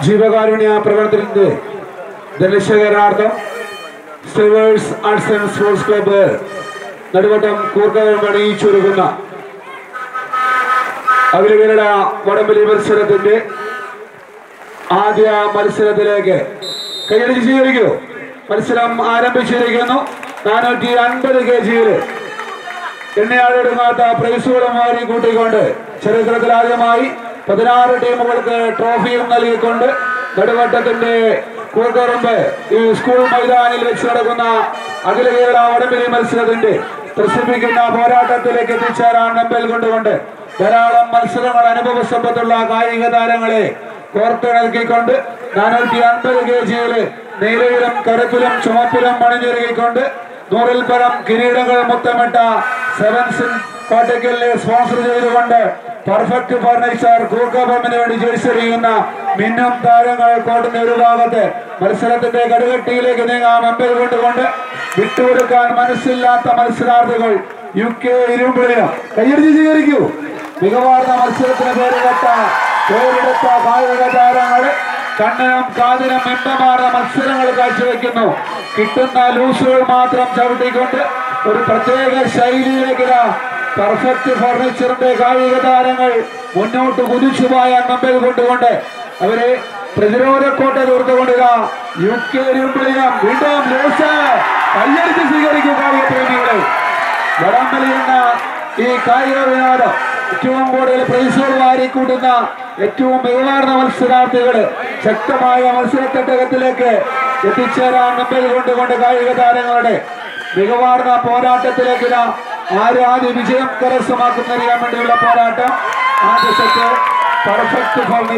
ജീവകാരുണ്യ പ്രവർത്തനത്തിന്റെ ധനശേഖരണാർത്ഥം Silvers arts and sports club Naduvattam കൂർക്കകം പണിയിച്ചൊരുക്കുന്ന അഖിലകേരള വടംവലി മത്സരത്തിന്റെ ആദ്യ മത്സരത്തിലേക്ക് കൈയടിച്ച് സ്വീകരിക്കൂ മത്സരം ആരംഭിച്ചിരിക്കുന്നു നാനൂറ്റി അൻപത് കെ ജിയിൽ എണ്ണയാളെടുങ്ങാത്ത പ്രൈസുകളും വാരി കൂട്ടിക്കൊണ്ട് ചരിത്രത്തിൽ ആദ്യമായി പതിനാറ് ടീമുകൾക്ക് ട്രോഫിയും നൽകിക്കൊണ്ട് നെടുവട്ടത്തിന്റെ കൂർക്കറുമ്പ് ഈ സ്കൂൾ മൈതാനിൽ വെച്ച് നടക്കുന്ന അഖില കേരള വടംവലി മത്സരത്തിന്റെ ത്രസിപ്പിക്കുന്ന പോരാട്ടത്തിലേക്ക് എത്തിച്ചേരാൻ നമ്പൽ കൊണ്ടുകൊണ്ട് ധാരാളം മത്സരങ്ങൾ അനുഭവ സമ്പത്തുള്ള കായിക താരങ്ങളെ കോർത്തിണക്കിക്കൊണ്ട് നാനൂറ്റി അൻപത് കെ ജിയില് നീലയിലും കറുപ്പിലും ചുമപ്പിലും മണിഞ്ഞൊരുക്കിക്കൊണ്ട് നൂറിൽ പരം കിരീടങ്ങൾ മുത്തമിട്ട സെവൻസ് കോട്ടയ്ക്കലിനെ സ്പോൺസർ ചെയ്തുകൊണ്ട് പെർഫെക്റ്റ് ഫർണിച്ചർ കൂർക്കബമ്മിന് വേണ്ടി ജയിച്ചെറിയുന്ന മിന്നും താരങ്ങൾ കോട്ടുന്ന ഒരു ഭാഗത്ത് മത്സരത്തിന്റെ കടുകട്ടിയിലേക്ക് നീങ്ങാൻ അമ്പൽ കൊണ്ടുകൊണ്ട് വിട്ടുകൊടുക്കാൻ മനസ്സില്ലാത്ത മത്സരാർത്ഥികൾ യു കെ ഇരുമ്പിളിനും കയ്യടിച്ച് സ്വീകരിക്കൂ മികവാർന്ന മത്സരത്തിന് പേരുകെട്ട പേരെടുത്ത കായിക താരങ്ങൾ കണ്ണിനും കാതിനും ഇമ്പമാർന്ന മത്സരങ്ങൾ കാഴ്ചവെക്കുന്നു കിട്ടുന്ന ലൂസുകൾ മാത്രം ചവിട്ടിക്കൊണ്ട് ഒരു പ്രത്യേക ശൈലിയിലേക്ക് പെർഫെക്റ്റ് ഫർണിച്ചറിന്റെ കായിക താരങ്ങൾ മുന്നോട്ട് കുതിച്ചു പോയാൻ മുമ്പിൽ കൊണ്ടുകൊണ്ട് അവരെ പ്രതിരോധ കോട്ട തീർത്തുകൊണ്ടില്ല യു കെ ഇരുമ്പിളിനം വീണ്ടും ലൂസ് കയ്യടിച്ച് സ്വീകരിക്കും കായിക പ്രേമികളെ വടംവലി എന്ന ഈ കായിക വിനോദം ഏറ്റവും കൂടുതൽ പ്രൈസുകൾ വാരിക്കൂട്ടുന്ന ഏറ്റവും മികവാർന്ന മത്സരാർത്ഥികള് ശക്തമായ മത്സരത്തട്ടകത്തിലേക്ക് എത്തിച്ചേരാൻ മുമ്പിൽ കൊണ്ടുകൊണ്ട് കായിക താരങ്ങളുടെ മികവാർന്ന പോരാട്ടത്തിലേക്ക് ഇതാ ആര് ആദ്യ വിജയം കരസ്ഥമാക്കുന്നതിന് വേണ്ടിയുള്ള പോരാട്ടം ആദ്യ സെറ്റ് പെർഫെക്റ്റ്